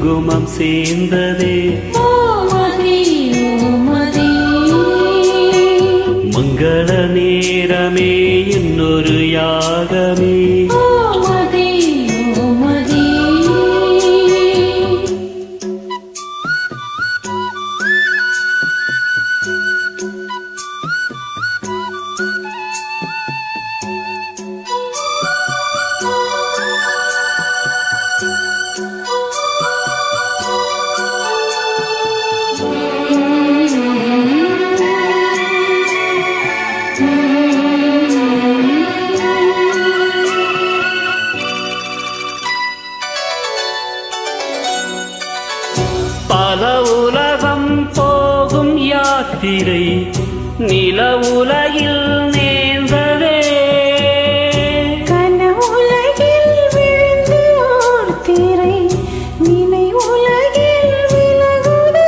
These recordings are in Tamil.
குங்குமம் சேர்ந்ததே ஓமதி ஓமதி மங்கள நேரமே இன்னொரு யாகமே ஓமதி ஓமதி பல உலகம் போகும் யாத்திரை நில உலகில் நேர்ந்ததே கனவுலகில் விழுந்து ஓர் திரை நினை உலகில் விலகுதே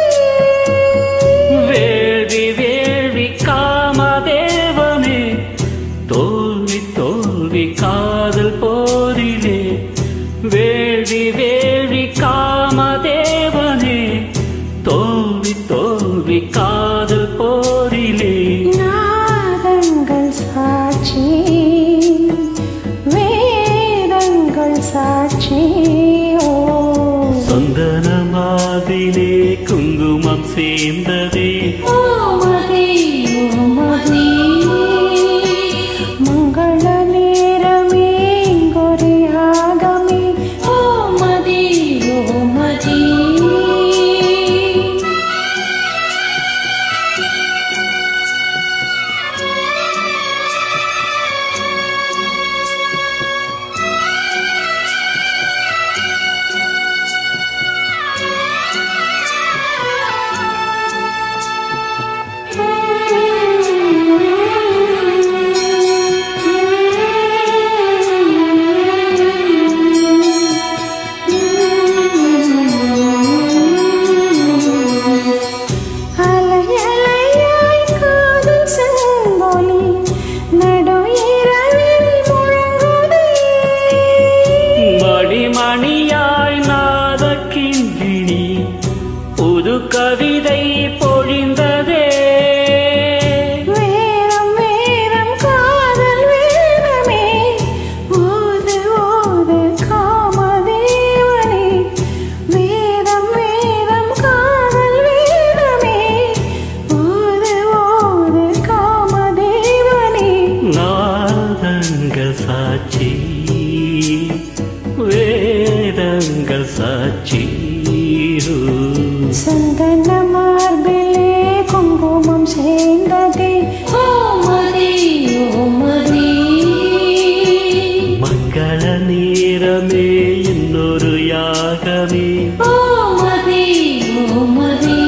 வேள்வி வேள்வி காமதேவனே தோல்வி தோல்வி காதல் போரிலே வேள்வி வேள்வி காமதேவனே தோல்வி தோல்வி காதல் போரிலே நாதங்கள் சாட்சி வேதங்கள் சாட்சி ஓ சந்தனமாதிலே குங்குமம் சேர்ந்ததே ஓமதி ஓமதி மங்கள நேரமே இங்கொரு யாகமே ஓமதி ஓமதி அலையலையாய் காதல் செங்கொலி நடு இரவில் முழங்குதே மணிமணியாய் நாத கிங்கிணி புது கவிதை பொழிந்ததே வேரம் வேரம் காதல் வேரமே ஓது ஓது காமதேவனே வேரம் வேரம் காதல் வேரமே ஓது ஓது காமதேவனே நாதங்கள் சாட்சி வேதங்கள் சாட்சி சந்தன மார்பிலே குங்குமம் சேர்ந்ததே ஓமதி ஓமதி மங்கள நேரமே இன்னொரு யாகமே ஓமதி ஓமதி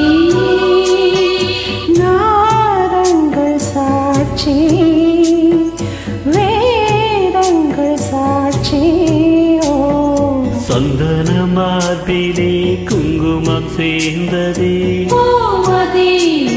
நாரங்கள் சாட்சி வேதங்கள் சாட்சி ஓ சந்தன மார்பிலே குங்குமம் சேர்ந்ததே ஓமதி